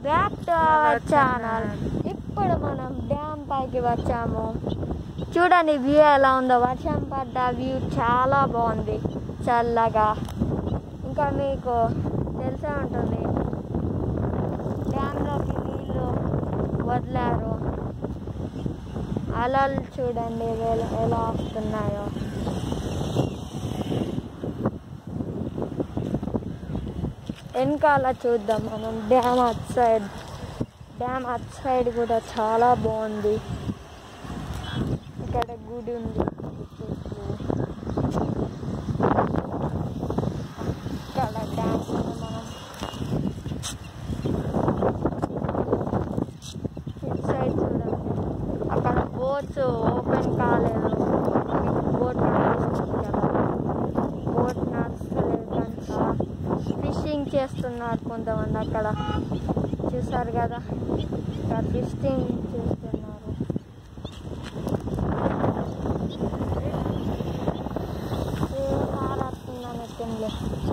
Back to our channel ఇప్పుడు మనం dam పైకి వచ్చాము చూడండి వ్యూ ఎలా ఉందో వర్షం పడ్డ వ్యూ చాలా బాగుంది చల్లగా ఇంకా మీకు తెలిసే ఉంటుంది డ్యామ్లోకి నీళ్ళు వదిలారు అలలు చూడండి ఎలా ఎలా వస్తున్నాయో వెనకాల చూద్దాం మనం dam at side dam at side కూడా చాలా బాగుంది ఇక్కడ గుడి ఉంది చుట్టూ. ఇక్కడ డ్యామ్ ఉంది మనం ఇటు సైడ్ చూడండి అక్కడ బోట్స్ ఓపెన్ కాలేదు బోట్ నడుస్తుంది కదా బోట్ నడుస్తలేదు కనుక ఫిషింగ్ చేస్తున్నారు కొంతమంది అక్కడ చూసారు కదా ఇక్కడ ఫిషింగ్ చేస్తున్నారు ఏ కార్ వస్తుందని ఎత్తింది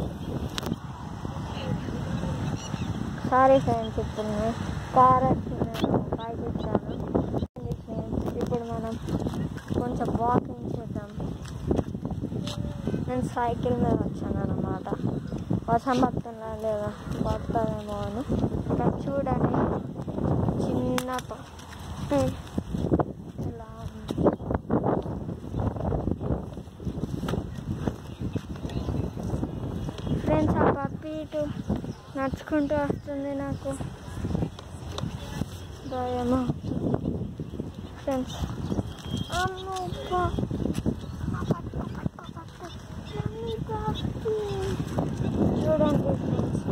సారీ ఫ్రెండ్స్ ఇప్పుడు నేను కార్ వచ్చింది నేను పైకి వచ్చాను ఫ్రెండ్స్ ఇప్పుడు మనం కొంచెం వాకింగ్ చేద్దాం నేను సైకిల్ మీద వచ్చాను అన్నమాట వర్షం పడుతుందా లేదా పడుతుందేమో అని ఇక్కడ చూడండి చిన్న పప్పి ఇలా ఉంది ఫ్రెండ్స్ ఆ పప్పి ఇటు నడుచుకుంటూ వస్తుంది నాకు భయమో ఫ్రెండ్స్ అమ్మో అబ్బా. మమ్మీ పప్పి. చూడండి ఫ్రెండ్స్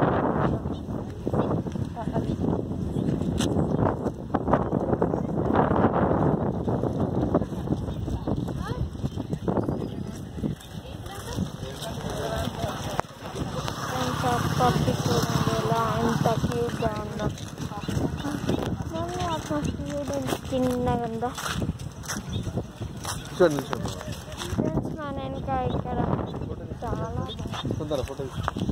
ఫ్రెండ్స్ ఆ పప్పి చూడండి ఎలా ఎంత క్యూట్గా ఉందో మమ్మీ ఆ పప్పి చూడండి చిన్నగా ఉందో చూడండి చూడండి ఫ్రెండ్స్ మన వెనక ఇక్కడ చాలా తొందర ఫోటో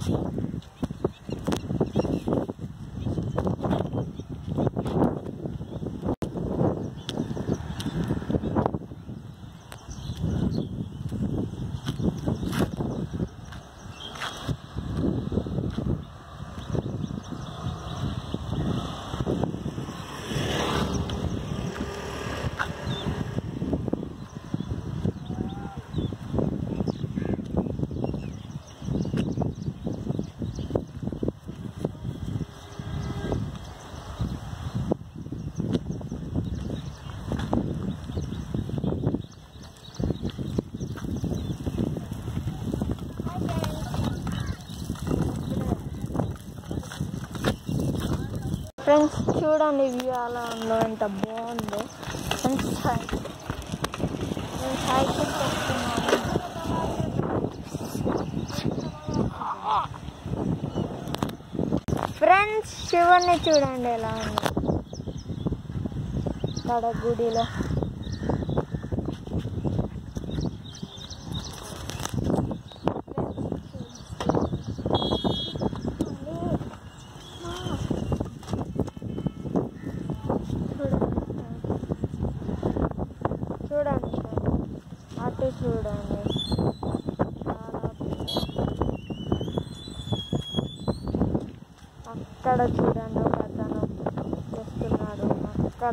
ఫ్రెండ్స్ చూడండి వ్యూ అలా ఉందో ఎంత బాగుందో ఫ్రెండ్స్ సై- నేను సైకిల్ చేస్తున్నాను ఫ్రెండ్స్ శివుని చూడండి ఎలా ఉంది ఇక్కడ గుడిలో చూడండి అటు చూడండి చాలా అక్కడ చూడండి ఒక అతను వస్తున్నాడు అక్కడ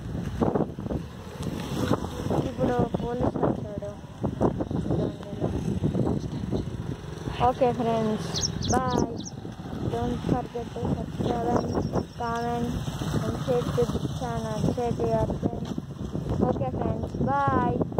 ఇప్పుడు పోలీస్ వచ్చాడు చూడండి ఇలా. Okay friends bye don't forget to subscribe and comment and share to the channel share to your friends okay friends bye